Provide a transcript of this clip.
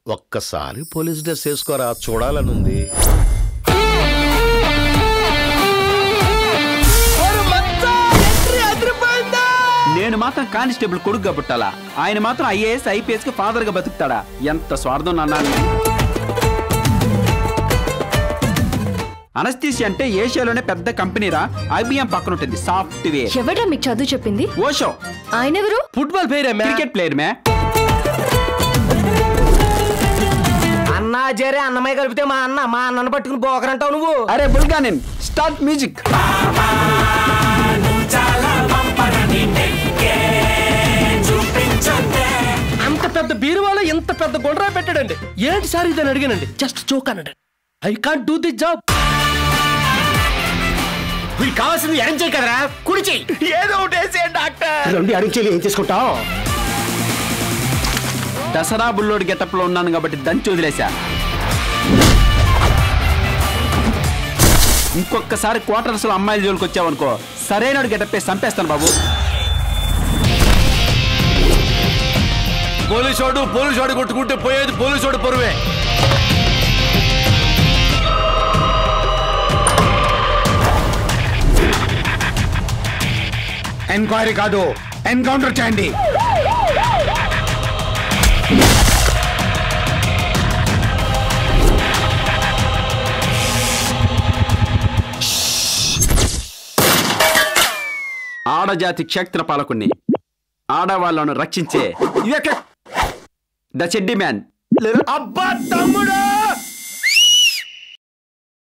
ఒక్కసారి police dress వేసుకోరా చూడాలనుంది నేను మాత్రం కానిస్టేబుల్ కొడుకుగా పుట్టాలా ఆయన మాత్రం ఐఏఎస్ ఐపీఎస్ కి ఫాదర్ గా బతుకుతాడా ఎంత స్వార్థం అన్నాను అనస్థీసి అంటే ఏషియాలోనే పెద్ద కంపెనీరా ఐబిఎం పక్కన ఉంటుంది సాఫ్ట్వేర్ ఎవడ్రా మీకు చదువు చెప్పింది ఓషో ఆయన ఎవరు ఫుట్బాల్ పేరే క్రికెట్ ప్లేయర్ మే అన్నా జరే అన్నమయ్య కలిపితే మా అన్న మా అన్నను పట్టుకుని పోకరంటావు నువ్వు అరే బుల్గానిన్ స్టార్ట్ మ్యూజిక్ అంత పెద్ద బీరువాలో ఇంత పెద్ద గుండ్రా పెట్టాడండి ఏంటి సార్ ఇదని అడిగానండి జస్ట్ చోక్ అన్నాడు I can't do the job వీడికి కావాల్సింది ఎడం చేయి కదరా కుడి చెయ్యి ఏదో ఒకటి వేసే డాక్టర్ రెండు ఎడం చెయ్యి ఏం తీసుకుంటావు దసరా బుల్లోడి గెటప్ లో ఉన్నాను కాబట్టి దంచి వదిలేశా ఇంకొకసారి క్వార్టర్స్ లో అమ్మాయిల జోలికి వచ్చావనుకో సరైన గెటప్ వేసి చంపేస్తాను బాబు పోలీసోడు పోలీసోడు కొట్టుకుంటే పోయేది పోలీసోడు పొరువే ఎంక్వైరీ కాదు ఎన్కౌంటర్ చేయండి ఆడజాతి క్షేత్ర పాలకుణ్ణి ఆడవాళ్లను రక్షించే ద చెడ్డి మ్యాన్ అబ్బా తమ్ముడు